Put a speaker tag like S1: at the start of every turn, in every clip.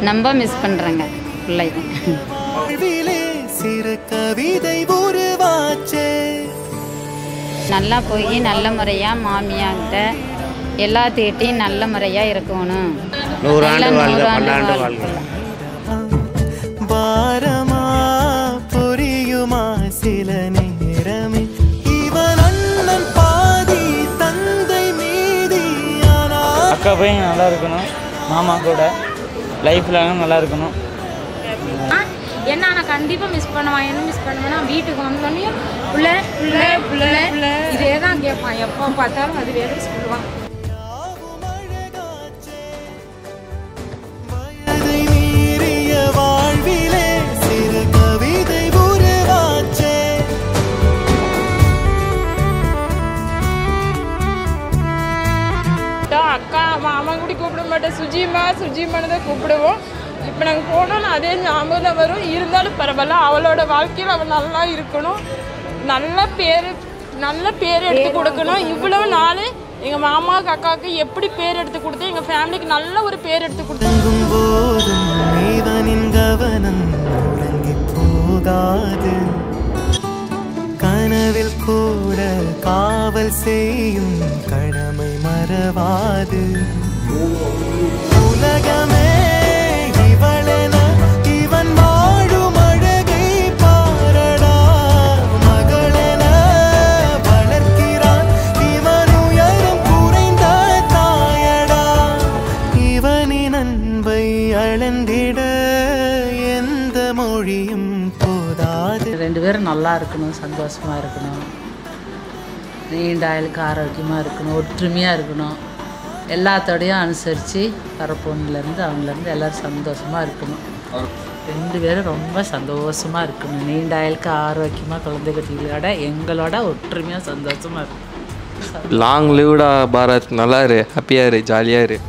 S1: ரொம்ப மிஸ் பண்ணுறேங்க பிள்ளை
S2: வாழ்விலே சிறு கவிதை உருவாச்சே
S1: நல்லா போய் நல்ல முறையாக மாமியாங்கிட்ட எல்லாத்துக்கிட்டையும் நல்ல முறையாக இருக்கணும்
S3: நூறாண்டு
S1: நல்ல
S3: வாழ்க
S1: நூறாண்டு
S3: பல்லாண்டு
S1: வாழ்க.
S3: வாழ்க
S2: பாரமா புரியுமா சில நேரமே இவன் அண்ணன் பாதி தந்தை மீதி ஆனால்
S4: அக்கா பையன் நல்லா இருக்கணும் மாமா கூட லைஃப்பில் நல்லா இருக்கணும்
S5: என்ன நான் கண்டிப்பாக மிஸ் பண்ணுவான் என்ன மிஸ் பண்ணுவேன்னா வீட்டுக்கு வந்தோடனே பிள்ளை பிள்ளை பிள்ளை பிள்ளை இதே தான் கேட்பான் எப்போ பார்த்தாலும் அது வேறு சொல்லுவான்
S2: வயதை மீறிய வாழ்விலே சிறு கவிதை உருவாச்சே
S5: அக்கா மாமா கூட கூப்பிட மாட்டேன் சுஜிமா சுஜிமான்னு தான் கூப்பிடுவோம் இப்போ நாங்கள் போனோம்னா அதே ஞாபகம் தான் வரும் இருந்தாலும் பரவாயில்ல அவளோட வாழ்க்கையில் அவள் நல்லா இருக்கணும் நல்ல பேர் நல்ல பேர் எடுத்து கொடுக்கணும் இவ்வளவு நாள் எங்கள் மாமாவுக்கு அக்காவுக்கு எப்படி பேர் எடுத்து கொடுத்து எங்கள் ஃபேமிலிக்கு நல்ல ஒரு பேர் எடுத்து கொடுத்து
S2: தங்கும் போதும் இவனின் கவனம் உறங்கி போகாது கனவில் கூட காவல் செய்யும் கடமை மறவாது உலகமே இவளென இவன் வாழும் அழகை பாரடா மகளென வளர்க்கிறான் இவன் உயரம் குறைந்த தாயடா இவனின் அன்பை அளந்திட எந்த மொழியும் போதாது
S6: ரெண்டு பேரும் நல்லா இருக்கணும் சந்தோஷமாக இருக்கணும் நீண்ட ஆயுளுக்கு ஆரோக்கியமாக இருக்கணும் ஒற்றுமையாக இருக்கணும் எல்லாத்தோடையும் அனுசரித்து வர பொண்ணுலேருந்து அவங்கலேருந்து எல்லோரும் சந்தோஷமாக இருக்கணும் ரெண்டு பேரும் ரொம்ப சந்தோஷமாக இருக்கணும் நீண்ட ஆயுளுக்கு ஆரோக்கியமாக குழந்தை குட்டிகளோட எங்களோட ஒற்றுமையாக சந்தோஷமாக இருக்கணும்
S7: லாங் லிவ்டா பாரத் நல்லா இரு ஹாப்பியாக இரு ஜாலியாக இரு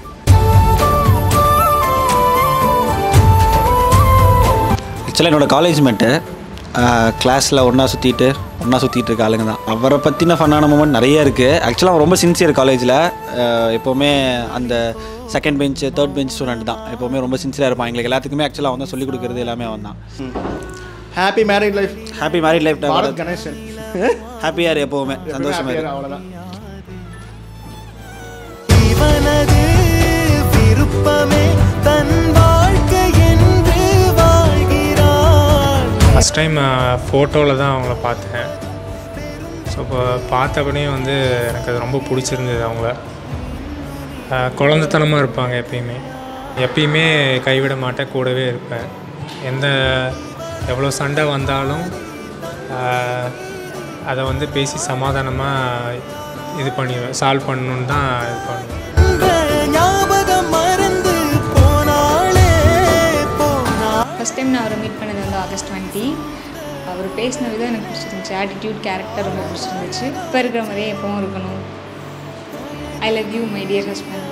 S8: ஆக்சுவலாக என்னோடய காலேஜ் மேட்டு கிளாஸில் ஒன்றா சுற்றிட்டு ஒன்றா சுற்றிட்டு இருக்க ஆளுங்க தான் அவரை பற்றின ஃபன்னான மூமெண்ட் நிறைய இருக்குது ஆக்சுவலாக அவன் ரொம்ப சின்சியர் காலேஜில் எப்போவுமே அந்த second bench third bench student தான் எப்போவுமே ரொம்ப சின்சியராக இருப்பான் எங்களுக்கு எல்லாத்துக்குமே ஆக்சுவலாக அவன் தான் சொல்லிக் கொடுக்குறது எல்லாமே அவன் தான்
S3: happy married life
S8: happy married life
S3: Bharat Ganesan
S8: ஹாப்பியாக இரு எப்போவுமே சந்தோஷமாக இரு
S3: அவ்வளோதான்
S2: இவனது விருப்பமே தன் வாழ்க்கை என்று வாழ்கிறான்
S9: ஃபஸ்ட் டைம் ஃபோட்டோவில் தான் அவங்கள பார்த்தேன் ஸோ இப்போ பார்த்தபடியே வந்து எனக்கு அது ரொம்ப பிடிச்சிருந்தது அவங்கள அஹ், குழந்தைத்தனமா இருப்பாங்க எப்பயுமே எப்பயுமே கைவிட மாட்டேன் கூடவே இருப்பேன் எந்த எவ்வளோ சண்டை வந்தாலும் அஹ், அதை வந்து பேசி சமாதானமாக இது பண்ணிடுவேன் சால்வ் பண்ணணுன்னு தான் இது பண்ணுவேன்
S2: இந்த ஞாபகம் மறந்து போனாளே போனா
S10: ஃபஸ்ட் டைம் நான் அவரை மீட் பண்ணது வந்து ஆகஸ்ட் டுவெண்ட்டி அவர் பேசின விதம் எனக்கு பிடிச்சிருந்துச்சு ஆட்டிடியூட் கேரக்டர் ரொம்ப பிடிச்சிருந்துச்சு இப்போ இருக்கிற மாதிரியே எப்பவும் இருக்கணும் I love you my dear husband